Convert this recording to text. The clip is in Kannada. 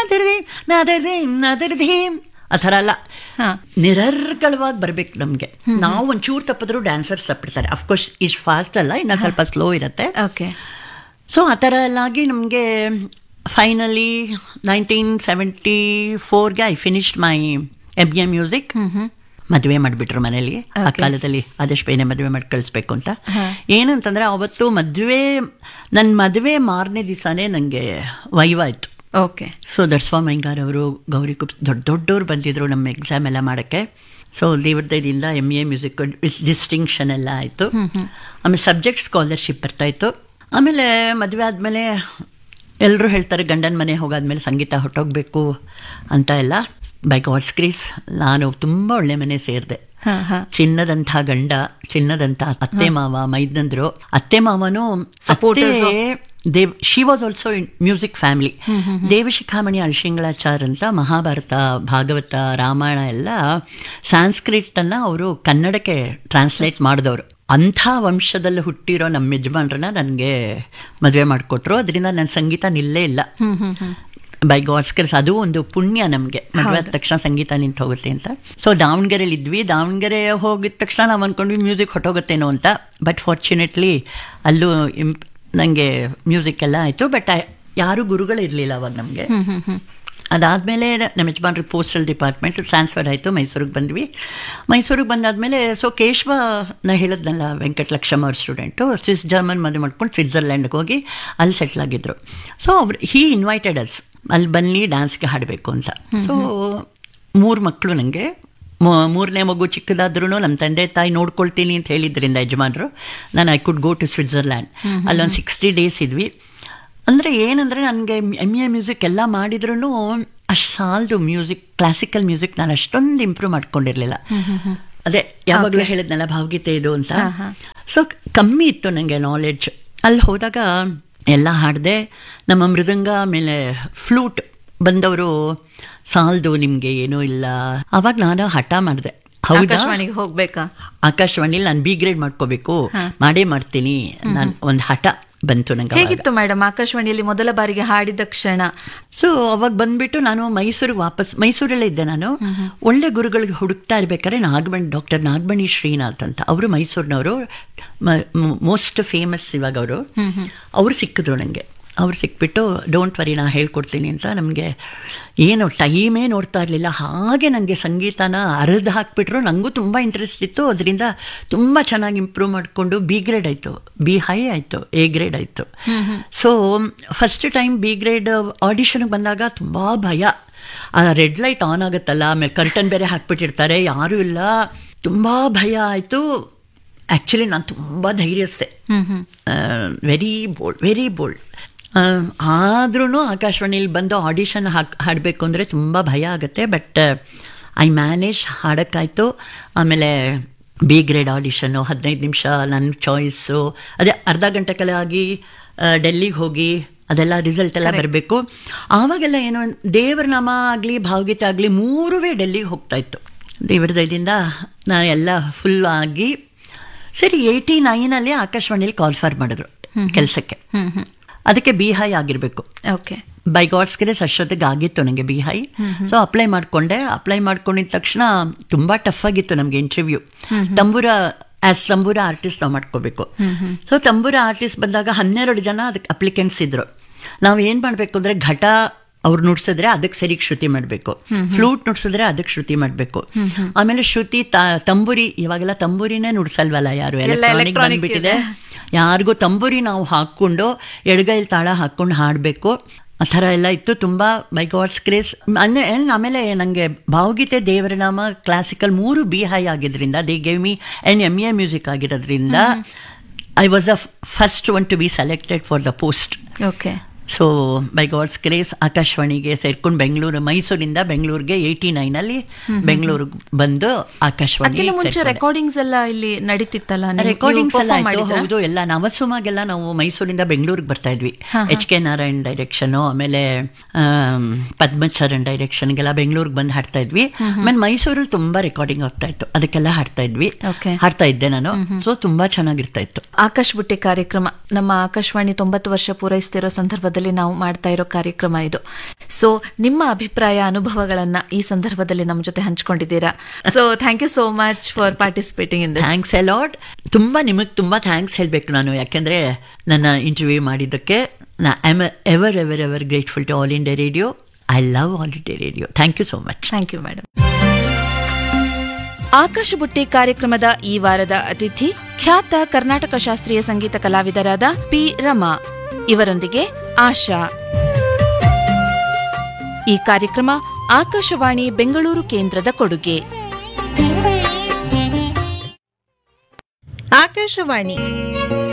ನಾದರ್ದೀಮ್ ನಾದರ್ದೀಮ್ ನಾದರ್ದೀಮ್ ಆ ಥರ ಅಲ್ಲ ಹಾ. ನಿರರ್ಗಳವಾಗಿ ಬರ್ಬೇಕು ನಮಗೆ ನಾವು ಒಂಚೂರು ತಪ್ಪಿದ್ರು ಡ್ಯಾನ್ಸರ್ಸ್ ತಪ್ಪಿರ್ತಾರೆ ಅಫ್ಕೋರ್ಸ್ ಇಷ್ಟು ಫಾಸ್ಟ್ ಅಲ್ಲ ಇನ್ನು ಸ್ವಲ್ಪ ಸ್ಲೋ ಇರುತ್ತೆ ಓಕೆ ಸೊ ಆ ಥರ ಎಲ್ಲ ಆಗಿ ನಮಗೆ ಫೈನಲಿ ನೈನ್ಟೀನ್ ಸೆವೆಂಟಿ ಫೋರ್ಗೆ I finished my M A music ಮದುವೆ ಮಾಡಿಬಿಟ್ರು ಮನೇಲಿ ಆ Okay. ಕಾಲದಲ್ಲಿ ಆದಷ್ಟು ಬೇನೆ ಮದುವೆ ಮಾಡಿ ಕಳಿಸ್ಬೇಕು ಅಂತ ಏನಂತಂದ್ರೆ ಅವತ್ತು ಮದುವೆ ನನ್ನ ಮದುವೆ ಮಾರನೇ ದಿವಸನೇ ನನಗೆ ವೈವಾಯ್ತು ಓಕೆ ಸೊ ದರ್ಸ್ವಾ ಮೈಂಗಾರ್ ಅವರು ಗೌರಿ ಕುಪ್ ದೊಡ್ಡ ದೊಡ್ಡವ್ರು ಬಂದಿದ್ರು ನಮ್ಮ ಎಕ್ಸಾಮ್ ಎಲ್ಲ ಮಾಡೋಕ್ಕೆ ಸೊ ದೇವ್ರದಯದಿಂದ ಎಮ್ ಎ ಮ್ಯೂಸಿಕ್ ಡಿಸ್ಟಿಂಕ್ಷನ್ ಎಲ್ಲ ಆಯಿತು ಆಮೇಲೆ ಸಬ್ಜೆಕ್ಟ್ ಸ್ಕಾಲರ್ಶಿಪ್ ಬರ್ತಾಯಿತ್ತು ಆಮೇಲೆ ಮದುವೆ ಆದಮೇಲೆ ಎಲ್ಲರೂ ಹೇಳ್ತಾರೆ ಗಂಡನ ಮನೆ ಹೋಗಾದ್ಮೇಲೆ ಸಂಗೀತ ಹೊಟ್ಟೋಗ್ಬೇಕು ಅಂತ ಎಲ್ಲ ಬೈ ಗಾಡ್ಸ್ ಕ್ರೀಸ್ ನಾನು ತುಂಬ ಒಳ್ಳೆ ಮನೆ ಸೇರಿದೆ ಹಾ ಹಾ ಚಿನ್ನದಂಥ ಗಂಡ ಚಿನ್ನದಂಥ ಅತ್ತೆ ಮಾವ ಮೈದಂದ್ರು ಅತ್ತೆ ಮಾವನು Supporters of- ಅತ್ತೆ ದೇವ್ she was also in music family Devashikhamani Alasingalachar ಅಂತ ಮಹಾಭಾರತ ಭಾಗವತ ರಾಮಾಯಣ ಎಲ್ಲ ಸಾಂಸ್ಕ್ರಿಟ್ ಅನ್ನ ಅವರು ಕನ್ನಡಕ್ಕೆ ಟ್ರಾನ್ಸ್ಲೇಟ್ ಮಾಡಿದವರು ಅಂಥ ವಂಶದಲ್ಲಿ ಹುಟ್ಟಿರೋ ನಮ್ಮ ಯಜಮಾನ್ರನ್ನ ನನಗೆ ಮದುವೆ ಮಾಡಿಕೊಟ್ರು ಅದರಿಂದ ನನ್ನ ಸಂಗೀತ ನಿಲ್ಲೇ ಇಲ್ಲ ಬೈ ಗಾಡ್ಸ್ ಕರ್ಸ್ ಅದು ಒಂದು ಪುಣ್ಯ ನಮಗೆ ಮದುವೆ ಆದ ತಕ್ಷಣ ಸಂಗೀತ ನಿಂತು ಹೋಗುತ್ತೆ ಅಂತ ಸೊ ದಾವಣಗೆರೆಲಿ ಇದ್ವಿ ದಾವಣಗೆರೆ ಹೋಗಿದ ತಕ್ಷಣ ನಾವು ಅಂದ್ಕೊಂಡ್ವಿ ಮ್ಯೂಸಿಕ್ ಹೊಟ್ಟೋಗುತ್ತೇನೋ ಅಂತ ಬಟ್ ಫಾರ್ಚುನೇಟ್ಲಿ ಅಲ್ಲೂ ಇಂಪ್ ನನಗೆ ಮ್ಯೂಸಿಕ್ ಎಲ್ಲ ಆಯಿತು ಬಟ್ ಯಾರೂ ಗುರುಗಳಿರಲಿಲ್ಲ ಅವಾಗ ನಮಗೆ ಅದಾದಮೇಲೆ ನಮ್ಮ ಯಜಮಾನ್ರಿಗೆ ಪೋಸ್ಟಲ್ ಡಿಪಾರ್ಟ್ಮೆಂಟ್ ಟ್ರಾನ್ಸ್ಫರ್ ಆಯಿತು ಮೈಸೂರಿಗೆ ಬಂದ್ವಿ ಮೈಸೂರಿಗೆ ಬಂದಾದಮೇಲೆ ಸೊ ಕೇಶವ ನಾ ಹೇಳಿದ್ನಲ್ಲ ವೆಂಕಟಲಕ್ಷ್ಮ ಅವ್ರ ಸ್ಟೂಡೆಂಟು ಸ್ವಿಸ್ ಜರ್ಮನ್ ಮದುವೆ ಮಾಡ್ಕೊಂಡು ಸ್ವಿಟ್ಜರ್ಲ್ಯಾಂಡ್ಗೆ ಹೋಗಿ ಅಲ್ಲಿ ಸೆಟ್ಲ್ ಆಗಿದ್ರು ಸೊ ಅವ್ರು ಹೀ ಇನ್ವೈಟೆಡ್ ಅಸ್ ಅಲ್ಲಿ ಬನ್ನಿ ಡ್ಯಾನ್ಸ್ಗೆ ಹಾಡಬೇಕು ಅಂತ ಸೊ ಮೂರು ಮಕ್ಕಳು ನನಗೆ ಮೂರನೇ ಮಗು ಚಿಕ್ಕದಾದ್ರೂ ನಮ್ಮ ತಂದೆ ತಾಯಿ ನೋಡ್ಕೊಳ್ತೀನಿ ಅಂತ ಹೇಳಿದ್ರಿಂದ ಯಜಮಾನರು ನಾನು I could go to Switzerland ಅಲ್ಲೊಂದು ಸಿಕ್ಸ್ಟಿ ಡೇಸ್ ಇದ್ವಿ ಅಂದರೆ ಏನಂದರೆ ನನಗೆ ಎಮ್ ಎ ಮ್ಯೂಸಿಕ್ ಎಲ್ಲ ಮಾಡಿದ್ರೂ ಅಷ್ಟು ಸಾಲದು ಮ್ಯೂಸಿಕ್ ಕ್ಲಾಸಿಕಲ್ ಮ್ಯೂಸಿಕ್ ನಾನು ಅಷ್ಟೊಂದು ಇಂಪ್ರೂವ್ ಮಾಡ್ಕೊಂಡಿರಲಿಲ್ಲ ಅದೇ ಯಾವಾಗಲೂ ಹೇಳಿದ್ನಲ್ಲ ಭಾವಗೀತೆ ಇದು ಅಂತ ಸೊ ಕಮ್ಮಿ ಇತ್ತು ನನಗೆ ನಾಲೆಡ್ಜ್ ಅಲ್ಲಿ ಹೋದಾಗ ಎಲ್ಲ ಹಾಡಿದೆ ನಮ್ಮ ಮೃದಂಗ ಆಮೇಲೆ ಫ್ಲೂಟ್ ಬಂದವರು ಸಾಲದು ನಿಮಗೆ ಏನೂ ಇಲ್ಲ ಅವಾಗ ನಾನು ಹಠ ಮಾಡಿದೆ ಹೌದಾ ಆಕಾಶವಾಣಿಗೆ ಹೋಗ್ಬೇಕಾ ಆಕಾಶವಾಣಿಲಿ ನಾನು ಬಿ ಗ್ರೇಡ್ ಮಾಡ್ಕೋಬೇಕು ಮಾಡೇ ಮಾಡ್ತೀನಿ ನಾನು ಒಂದು ಹಠ ಬಂತು ನಂಗೆ ಅವಾಗ. ಹೇಗಿತ್ತು ಮೇಡಮ್ ಆಕಾಶವಾಣಿಯಲ್ಲಿ ಮೊದಲ ಬಾರಿಗೆ ಹಾಡಿದ ಕ್ಷಣ ಸೊ ಅವಾಗ ಬಂದ್ಬಿಟ್ಟು ನಾನು ಮೈಸೂರಿಗೆ ವಾಪಸ್ ಮೈಸೂರಲ್ಲೇ ಇದ್ದೆ ನಾನು ಒಳ್ಳೆ ಗುರುಗಳಿಗೆ ಹುಡುಕ್ತಾ ಇರ್ಬೇಕಾದ್ರೆ ನಾಗಮಣಿ ಡಾಕ್ಟರ್ ನಾಗಮಣಿ ಶ್ರೀನಾಥ್ ಅಂತ ಅವರು ಮೈಸೂರಿನವರು ಮೋಸ್ಟ್ ಫೇಮಸ್ ಇವಾಗ ಅವರು ಅವ್ರು ಸಿಕ್ಕಿದ್ರು ನನಗೆ ಅವ್ರು ಸಿಕ್ಬಿಟ್ಟು ಡೋಂಟ್ ವರಿ ನಾ ಹೇಳ್ಕೊಡ್ತೀನಿ ಅಂತ ನಮಗೆ ಏನು ಟೈಮೇ ನೋಡ್ತಾ ಇರಲಿಲ್ಲ ಹಾಗೆ ನನಗೆ ಸಂಗೀತನ ಅರ್ಧ ಹಾಕ್ಬಿಟ್ರು ನನಗೂ ತುಂಬ ಇಂಟ್ರೆಸ್ಟ್ ಇತ್ತು ಅದರಿಂದ ತುಂಬ ಚೆನ್ನಾಗಿ ಇಂಪ್ರೂವ್ ಮಾಡಿಕೊಂಡು ಬಿ ಗ್ರೇಡ್ ಆಯಿತು ಬಿ ಹೈ ಆಯಿತು ಎ ಗ್ರೇಡ್ ಆಯಿತು so first time B grade ಆಡಿಷನ್ಗೆ ಬಂದಾಗ ತುಂಬ ಭಯ ಆ ರೆಡ್ ಲೈಟ್ ಆನ್ ಆಗುತ್ತಲ್ಲ ಆಮೇಲೆ ಕರ್ಟನ್ ಬೇರೆ ಹಾಕ್ಬಿಟ್ಟಿರ್ತಾರೆ ಯಾರೂ ಇಲ್ಲ ತುಂಬ ಭಯ ಆಯಿತು ಆ್ಯಕ್ಚುಲಿ ನಾನು ತುಂಬ ಧೈರ್ಯಸ್ಥೆ ವೆರಿ ಬೋಲ್ಡ್ ವೆರಿ ಬೋಲ್ಡ್ ಆದ್ರೂ ಆಕಾಶವಾಣಿಲಿ ಬಂದು ಆಡಿಷನ್ ಹಾಕ್ ಹಾಡಬೇಕು ಅಂದರೆ ತುಂಬ ಭಯ ಆಗುತ್ತೆ ಬಟ್ ಐ ಮ್ಯಾನೇಜ್ ಹಾಡೋಕ್ಕಾಯ್ತು ಆಮೇಲೆ ಬಿ ಗ್ರೇಡ್ ಆಡಿಷನ್ನು ಹದಿನೈದು ನಿಮಿಷ ನನ್ನ ಚಾಯ್ಸು ಅದೇ ಅರ್ಧ ಗಂಟೆ ಕಲೆ ಆಗಿ ಡೆಲ್ಲಿಗೆ ಹೋಗಿ ಅದೆಲ್ಲ ರಿಸಲ್ಟ್ ಎಲ್ಲ ಬರಬೇಕು ಆವಾಗೆಲ್ಲ ಏನೋ ದೇವರ ನಾಮ ಆಗಲಿ ಭಾವಗೀತೆ ಆಗಲಿ ಮೂರುವೇ ಡೆಲ್ಲಿಗೆ ಹೋಗ್ತಾ ಇತ್ತು ದೇವರ ದಯದಿಂದ ನಾನು ಎಲ್ಲ ಫುಲ್ ಆಗಿ ಸರಿ ಏಯ್ಟಿ ನೈನಲ್ಲಿ ಆಕಾಶವಾಣಿಲಿ ಕಾಲ್ ಫಾರ್ ಮಾಡಿದ್ರು ಕೆಲಸಕ್ಕೆ ಅದಕ್ಕೆ ಬಿ ಹೈ ಆಗಿರಬೇಕು ಓಕೆ ಬೈ ಗಾಡ್ಸ್ ಗ್ರೇಸ್ ಅಷ್ಟೊತ್ತಿಗೆ ಆಗಿತ್ತು ನನಗೆ ಬಿ ಹೈ ಸೊ ಅಪ್ಲೈ ಮಾಡಿಕೊಂಡೆ ಅಪ್ಲೈ ಮಾಡ್ಕೊಂಡಿದ ತಕ್ಷಣ ತುಂಬ ಟಫ್ ಆಗಿತ್ತು ನಮಗೆ interview tambura as tambura artist ನಾವು ಮಾಡ್ಕೋಬೇಕು ಸೊ ತಂಬೂರ ಆರ್ಟಿಸ್ಟ್ ಬಂದಾಗ ಹನ್ನೆರಡು ಜನ ಅದಕ್ಕೆ ಅಪ್ಲಿಕೆಂಟ್ಸ್ ಇದ್ರು ನಾವು ಏನು ಮಾಡಬೇಕು ಅಂದರೆ ಘಟ ಅವ್ರು ನುಡ್ಸಿದ್ರೆ ಅದಕ್ಕೆ ಸರಿಗೆ ಶ್ರುತಿ ಮಾಡಬೇಕು ಫ್ಲೂಟ್ ನುಡ್ಸಿದ್ರೆ ಅದಕ್ಕೆ ಶ್ರುತಿ ಮಾಡಬೇಕು ಆಮೇಲೆ ಶ್ರುತಿ ತ- ತಂಬೂರಿ ಇವಾಗೆಲ್ಲ ತಂಬೂರಿನೇ ನುಡ್ಸಲ್ವಲ್ಲ ಯಾರು ಎಲೆಕ್ಟ್ರಾನಿಕ್ electronic ಬಂದ್ಬಿಟ್ಟಿದೆ ಯಾರಿಗೂ ತಂಬೂರಿ ನಾವು ಹಾಕ್ಕೊಂಡು ಎಡಗೈಲಿ ತಾಳ ಹಾಕ್ಕೊಂಡು ಹಾಡಬೇಕು ಆ ಥರ ಎಲ್ಲ ಇತ್ತು ತುಂಬ ಬೈ ಗಾಡ್ಸ್ ಕ್ರೇಸ್ ಅಂದರೆ ಆಮೇಲೆ ನನಗೆ ಭಾವಗೀತೆ ದೇವರನಾಮ ಕ್ಲಾಸಿಕಲ್ ಮೂರು ಬಿ ಹೈ ಆಗಿದ್ರಿಂದ they gave me and M A music ಆಗಿರೋದ್ರಿಂದ I was the first one to be selected for the post okay so by God's grace ಆಕಾಶವಾಣಿಗೆ ಸೇರ್ಕೊಂಡು ಬೆಂಗಳೂರು ಮೈಸೂರಿಂದ ಬೆಂಗಳೂರಿಗೆ ಏಯ್ಟಿ ನೈನಲ್ಲಿ ಬೆಂಗಳೂರಿಗೆ ಬಂದು ಆಕಾಶವಾಣಿ ಅದಕ್ಕಿಂತ ಮುಂಚೆ ರೆಕಾರ್ಡಿಂಗ್ಸ್ ಎಲ್ಲ ಇಲ್ಲಿ ನಡೀತಿತ್ತಲ್ಲ ನೀವು- ರೆಕಾರ್ಡಿಂಗ್ಸ್ ನೀವು ಎಲ್ಲ perform ಆಯ್ತು ಮಾಡಿದ್ರಾ? ಹೌದು ಎಲ್ಲ ನವಸುಮಾಗೆಲ್ಲ ನಾವು ಮೈಸೂರಿಂದ ಬೆಂಗಳೂರಿಗೆ ಬರ್ತಾ ಇದ್ವಿ ಎಚ್ ಕೆ ನಾರಾಯಣ್ ಡೈರೆಕ್ಷನ್ ಆಮೇಲೆ ಆಮ್, ಪದ್ಮಚರಣ್ ಡೈರೆಕ್ಷನ್ಗೆಲ್ಲ ಬೆಂಗಳೂರಿಗೆ ಬಂದು ಹಾಡ್ತಾ ಇದ್ವಿ ಆಮೇಲೆ ಮೈಸೂರಲ್ಲಿ ತುಂಬಾ ರೆಕಾರ್ಡಿಂಗ್ ಆಗ್ತಾ ಇತ್ತು ಅದಕ್ಕೆಲ್ಲ ಹಾಡ್ತಾ ಇದ್ವಿ Okay. ಹಾಡ್ತಾ ಇದ್ದೆ ನಾನು ಸೊ ತುಂಬಾ ಚೆನ್ನಾಗಿರ್ತಾ ಇತ್ತು ಆಕಾಶ್ ಬುಟ್ಟಿ ಕಾರ್ಯಕ್ರಮ ನಮ್ಮ ಆಕಾಶವಾಣಿ ತೊಂಬತ್ತು ವರ್ಷ ಪೂರೈಸ್ತಿರೋ ಸಂದರ್ಭದಲ್ಲಿ ಆಕಾಶವಾಣಿಯಲ್ಲಿ ನಾವು ಮಾಡ್ತಾ ಇರೋ ಕಾರ್ಯಕ್ರಮ ಇದು ಸೊ ನಿಮ್ಮ ಅಭಿಪ್ರಾಯ ಅನುಭವಗಳನ್ನ ಈ ಸಂದರ್ಭದಲ್ಲಿ ನಮ್ಮ ಜೊತೆ ಹಂಚ್ಕೊಂಡಿದ್ದೀರಾ so thank you so much for participating in this thanks a lot ತುಂಬ ನಿಮಗೆ ತುಂಬ ಥ್ಯಾಂಕ್ಸ್ ಹೇಳಬೇಕು ನಾನು ಯಾಕೆಂದರೆ ನನ್ನ ಇಂಟರ್ವ್ಯೂ ಮಾಡಿದ್ದಕ್ಕೆ ನಾ am ever ever ever grateful to All India Radio I love All India Radio thank you so much thank you madam ಆಕಾಶ ಬುಟ್ಟಿ ಕಾರ್ಯಕ್ರಮದ ಈ ವಾರದ ಅತಿಥಿ ಖ್ಯಾತ ಕರ್ನಾಟಕ ಶಾಸ್ತ್ರೀಯ ಸಂಗೀತ ಕಲಾವಿದರಾದ ಪಿ ರಮಾ ಇವರೊಂದಿಗೆ ಆಶಾ ಈ ಕಾರ್ಯಕ್ರಮ ಆಕಾಶವಾಣಿ ಬೆಂಗಳೂರು ಕೇಂದ್ರದ ಕೊಡುಗೆ ಆಕಾಶವಾಣಿ